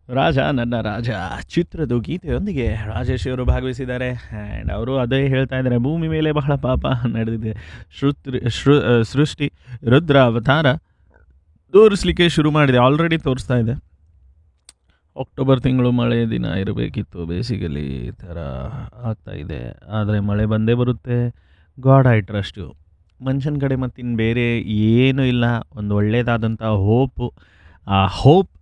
ರಾಜ ನನ್ನ ರಾಜ ಚಿತ್ರದ ಗೀತೆಯೊಂದಿಗೆ ರಾಜೇಶ್ ಅವರು ಭಾಗವಹಿಸಿದ್ದಾರೆ ಆ್ಯಂಡ್ ಅವರು ಅದೇ ಹೇಳ್ತಾ ಇದ್ದಾರೆ ಭೂಮಿ ಮೇಲೆ ಬಹಳ ಪಾಪ ನಡೆದಿದೆ ಶ್ರುತ್ ಶೃ ಸೃಷ್ಟಿ ರುದ್ರ ಅವತಾರ ತೋರಿಸ್ಲಿಕ್ಕೆ ಶುರು ಮಾಡಿದೆ ಆಲ್ರೆಡಿ ತೋರಿಸ್ತಾ ಇದೆ ಅಕ್ಟೋಬರ್ ತಿಂಗಳು ಮಳೆ ದಿನ ಇರಬೇಕಿತ್ತು ಬೇಸಿಗೆಲಿ ಈ ಥರ ಆಗ್ತಾ ಇದೆ ಆದರೆ ಮಳೆ ಬಂದೇ ಬರುತ್ತೆ ಗಾಡ್ ಐ ಟ್ರಸ್ಟು ಮನುಷ್ಯನ ಕಡೆ ಮತ್ತಿನ್ನು ಬೇರೆ ಏನೂ ಇಲ್ಲ ಒಂದು ಒಳ್ಳೆಯದಾದಂಥ ಹೋಪು ಆ ಹೋಪ್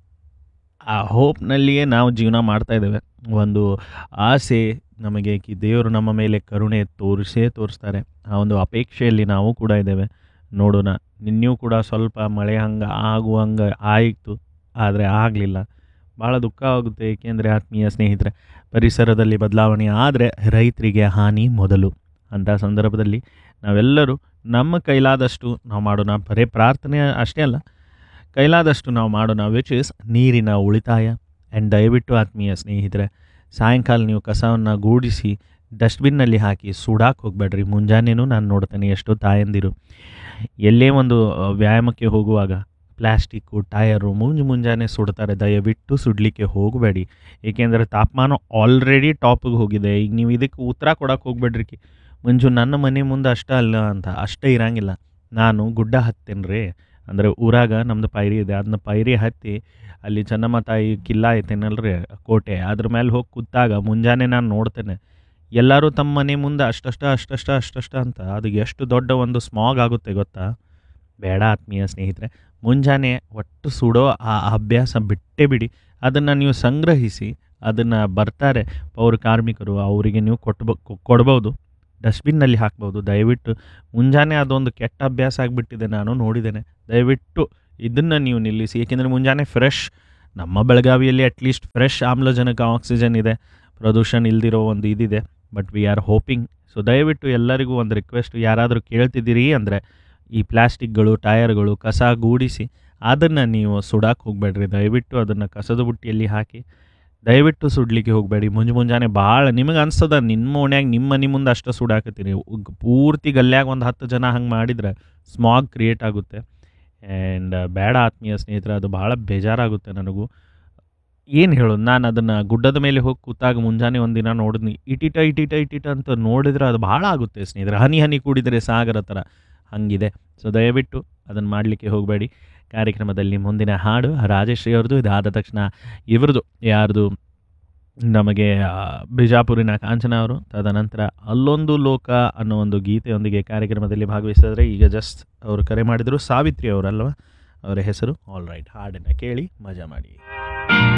ಆ ಹೋಪ್ನಲ್ಲಿಯೇ ನಾವು ಜೀವನ ಮಾಡ್ತಾ ಇದ್ದೇವೆ ಒಂದು ಆಸೆ ನಮಗೆ ಕಿ ದೇವರು ನಮ್ಮ ಮೇಲೆ ಕರುಣೆ ತೋರಿಸೇ ತೋರಿಸ್ತಾರೆ ಆ ಒಂದು ಅಪೇಕ್ಷೆಯಲ್ಲಿ ನಾವು ಕೂಡ ಇದ್ದೇವೆ ನೋಡೋಣ ನಿನ್ನೆಯೂ ಕೂಡ ಸ್ವಲ್ಪ ಮಳೆ ಹಂಗೆ ಆಗುವಂಗೆ ಆಯಿತು ಆದರೆ ಆಗಲಿಲ್ಲ ಭಾಳ ದುಃಖ ಆಗುತ್ತೆ ಏಕೆಂದರೆ ಆತ್ಮೀಯ ಸ್ನೇಹಿತರೆ ಪರಿಸರದಲ್ಲಿ ಬದಲಾವಣೆ ಆದರೆ ರೈತರಿಗೆ ಹಾನಿ ಮೊದಲು ಅಂಥ ಸಂದರ್ಭದಲ್ಲಿ ನಾವೆಲ್ಲರೂ ನಮ್ಮ ಕೈಲಾದಷ್ಟು ನಾವು ಮಾಡೋಣ ಬರೀ ಪ್ರಾರ್ಥನೆ ಅಷ್ಟೇ ಅಲ್ಲ ಕೈಲಾದಷ್ಟು ನಾವು ಮಾಡೋಣ ವಿಚ್ ಇಸ್ ನೀರಿನ ಉಳಿತಾಯ ಆ್ಯಂಡ್ ದಯವಿಟ್ಟು ಆತ್ಮೀಯ ಸ್ನೇಹಿತರೆ ಸಾಯಂಕಾಲ ನೀವು ಕಸವನ್ನು ಗೂಡಿಸಿ ಡಸ್ಟ್ಬಿನ್ನಲ್ಲಿ ಹಾಕಿ ಸುಡಾಕೆ ಹೋಗಬೇಡ್ರಿ ಮುಂಜಾನೆನೂ ನಾನು ನೋಡ್ತೇನೆ ಎಷ್ಟೋ ತಾಯಂದಿರು ಎಲ್ಲೇ ಒಂದು ಆ, ವ್ಯಾಯಾಮಕ್ಕೆ ಹೋಗುವಾಗ ಪ್ಲ್ಯಾಸ್ಟಿಕ್ಕು ಟಯರು ಮುಂಜು ಮುಂಜಾನೆ ಸುಡ್ತಾರೆ ದಯವಿಟ್ಟು ಸುಡಲಿಕ್ಕೆ ಹೋಗಬೇಡಿ ಏಕೆಂದರೆ ತಾಪಮಾನ ಆಲ್ರೆಡಿ ಟಾಪಿಗೆ ಹೋಗಿದೆ ಈಗ ನೀವು ಇದಕ್ಕೆ ಉತ್ತರ ಕೊಡೋಕೆ ಹೋಗ್ಬೇಡ್ರಿ ಕಿ ಮಂಜು ನನ್ನ ಮನೆ ಮುಂದೆ ಅಷ್ಟೇ ಅಲ್ಲ ಅಂತ ಅಷ್ಟೇ ಇರಂಗಿಲ್ಲ ನಾನು ಗುಡ್ಡ ಹತ್ತೇನೆ ರೀ ಅಂದರೆ ಊರಾಗ ನಮ್ಮದು ಪೈರಿ ಇದೆ ಅದನ್ನ ಪೈರಿ ಹತ್ತಿ ಅಲ್ಲಿ ಚೆನ್ನಮ್ಮ ತಾಯಿ ಕಿಲ್ಲ ಐತೇನಲ್ರಿ ಕೋಟೆ ಅದ್ರ ಮೇಲೆ ಹೋಗಿ ಕೂತಾಗ ಮುಂಜಾನೆ ನಾನು ನೋಡ್ತೇನೆ ಎಲ್ಲರೂ ತಮ್ಮ ಮನೆ ಮುಂದೆ ಅಷ್ಟಷ್ಟ ಅಷ್ಟಷ್ಟ ಅಷ್ಟಷ್ಟ ಅಂತ ಅದು ಎಷ್ಟು ದೊಡ್ಡ ಒಂದು ಸ್ಮಾಗ್ ಆಗುತ್ತೆ ಗೊತ್ತಾ ಬೇಡ ಆತ್ಮೀಯ ಸ್ನೇಹಿತರೆ ಮುಂಜಾನೆ ಒಟ್ಟು ಸುಡೋ ಆ ಅಭ್ಯಾಸ ಬಿಟ್ಟೇ ಬಿಡಿ ಅದನ್ನು ನೀವು ಸಂಗ್ರಹಿಸಿ ಅದನ್ನು ಬರ್ತಾರೆ ಪೌರ ಕಾರ್ಮಿಕರು ಅವರಿಗೆ ನೀವು ಕೊಟ್ಬ ಕೊಡ್ಬೋದು ಡಸ್ಟ್ಬಿನ್ನಲ್ಲಿ ಹಾಕ್ಬೋದು ದಯವಿಟ್ಟು ಮುಂಜಾನೆ ಅದೊಂದು ಕೆಟ್ಟ ಅಭ್ಯಾಸ ಆಗಿಬಿಟ್ಟಿದೆ ನಾನು ನೋಡಿದ್ದೇನೆ ದಯವಿಟ್ಟು ಇದನ್ನು ನೀವು ನಿಲ್ಲಿಸಿ ಏಕೆಂದರೆ ಮುಂಜಾನೆ ಫ್ರೆಶ್ ನಮ್ಮ ಬೆಳಗಾವಿಯಲ್ಲಿ ಅಟ್ಲೀಸ್ಟ್ ಫ್ರೆಶ್ ಆಮ್ಲಜನಕ ಆಕ್ಸಿಜನ್ ಇದೆ ಪ್ರದೂಷಣ ಇಲ್ದಿರೋ ಒಂದು ಇದಿದೆ but we are hoping so ದಯವಿಟ್ಟು ಎಲ್ಲರಿಗೂ ಒಂದು ರಿಕ್ವೆಸ್ಟ್ ಯಾರಾದರೂ ಕೇಳ್ತಿದ್ದೀರಿ ಅಂದರೆ ಈ ಪ್ಲ್ಯಾಸ್ಟಿಕ್ಗಳು ಟಯರ್ಗಳು ಕಸ ಗೂಡಿಸಿ ಅದನ್ನು ನೀವು ಸುಡಾಕೆ ಹೋಗಬೇಡ್ರಿ ದಯವಿಟ್ಟು ಅದನ್ನು ಕಸದ ಬುಟ್ಟಿಯಲ್ಲಿ ಹಾಕಿ ದಯವಿಟ್ಟು ಸುಡ್ಲಿಕ್ಕೆ ಹೋಗಬೇಡಿ ಮುಂಜು ಮುಂಜಾನೆ ಭಾಳ ನಿಮಗೆ ಅನ್ಸ್ತದ ನಿಮ್ಮ ಓಣ್ಯಾಗ ನಿಮ್ಮ ಮನೆ ಮುಂದೆ ಅಷ್ಟು ಸುಡಾಕತ್ತೀರಿ ಉಗ್- ಪೂರ್ತಿ ಗಲ್ಯಾಗ ಒಂದು ಹತ್ತು ಜನ ಹಂಗೆ ಮಾಡಿದ್ರೆ ಸ್ಮಾಗ್ ಕ್ರಿಯೇಟ್ ಆಗುತ್ತೆ ಆ್ಯಂಡ್ ಬೇಡ ಆತ್ಮೀಯ ಸ್ನೇಹಿತರೆ ಅದು ಭಾಳ ಬೇಜಾರಾಗುತ್ತೆ ನನಗೂ ಏನು ಹೇಳೋದು ನಾನು ಅದನ್ನು ಗುಡ್ಡದ ಮೇಲೆ ಹೋಗಿ ಕೂತಾಗ ಮುಂಜಾನೆ ಒಂದಿನ ನೋಡಿದ್ನಿ ಇಟಿಟ ಇಟಿಟ ಇಟಿಟ ಅಂತ ನೋಡಿದ್ರೆ ಅದು ಭಾಳ ಆಗುತ್ತೆ ಸ್ನೇಹಿತರೆ ಹನಿ ಹನಿ ಕೂಡಿದರೆ ಸಾಗರ ಥರ ಹಂಗಿದೆ ಸೊ ದಯವಿಟ್ಟು ಅದನ್ನು ಮಾಡಲಿಕ್ಕೆ ಹೋಗಬೇಡಿ ಕಾರ್ಯಕ್ರಮದಲ್ಲಿ ಮುಂದಿನ ಹಾಡು ರಾಜಶ್ರೀ ಅವ್ರದ್ದು ಇದಾದ ತಕ್ಷಣ ಇವ್ರದ್ದು ಯಾರ್ದು ನಮಗೆ ಆ, ಬಿಜಾಪುರಿನ ಕಾಂಚನ ಅವರು ತದನಂತರ ಅಲ್ಲೊಂದು ಲೋಕ ಅನ್ನೋ ಒಂದು ಗೀತೆಯೊಂದಿಗೆ ಕಾರ್ಯಕ್ರಮದಲ್ಲಿ ಭಾಗವಹಿಸಿದ್ರೆ ಈಗ ಜಸ್ಟ್ ಅವರು ಕರೆ ಮಾಡಿದರು ಸಾವಿತ್ರಿ ಅವರಲ್ವ ಅವರ ಹೆಸರು ಆಲ್ ರೈಟ್ ಹಾಡನ್ನು ಕೇಳಿ ಮಜಾ ಮಾಡಿ